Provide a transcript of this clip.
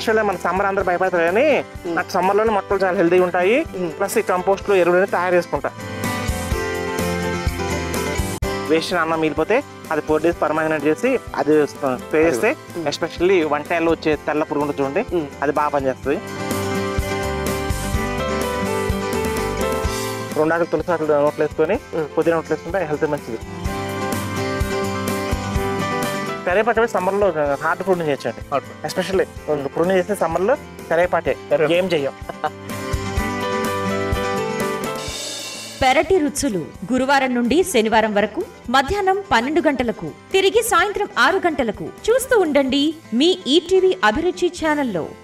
యాక్చువల్గా మన సమ్మర్ అందరూ భయపడతారు కానీ నాకు సమ్మర్లోనే మొక్కలు చాలా హెల్తీగా ఉంటాయి ప్లస్ ఈ కంపోస్ట్లో ఎరువులని తయారు చేసుకుంటా వేస్ట్ అన్నం మిగిలిపోతే అది ఫోర్ డేస్ పర్మానెంట్ చేసి అది స్ప్రే చేస్తే ఎస్పెషల్లీ వంకాయలు వచ్చే తెల్ల పురుగు ఉంటుంది చూడండి Mm. అది బాగా పనిచేస్తుంది రెండు ఆకులు తులసి ఆకులు నోట్లు వేసుకొని Mm. పుదీనా నోట్లు వేసుకుంటే హెల్త్ మంచిది కరేపాటే సమ్మర్లో హార్ట్ ప్రూనింగ్ చేయొచ్చండి ఎస్పెషల్లీ ప్రూనింగ్ చేస్తే సమ్మర్లో కరేపాటే కరివేపాకు. ఏం చెయ్యం పెరటి రుచులు గురువారం నుండి శనివారం వరకు మధ్యాహ్నం పన్నెండు గంటలకు తిరిగి సాయంత్రం ఆరు గంటలకు చూస్తూ ఉండండి మీ ఈటీవీ అభిరుచి ఛానల్లో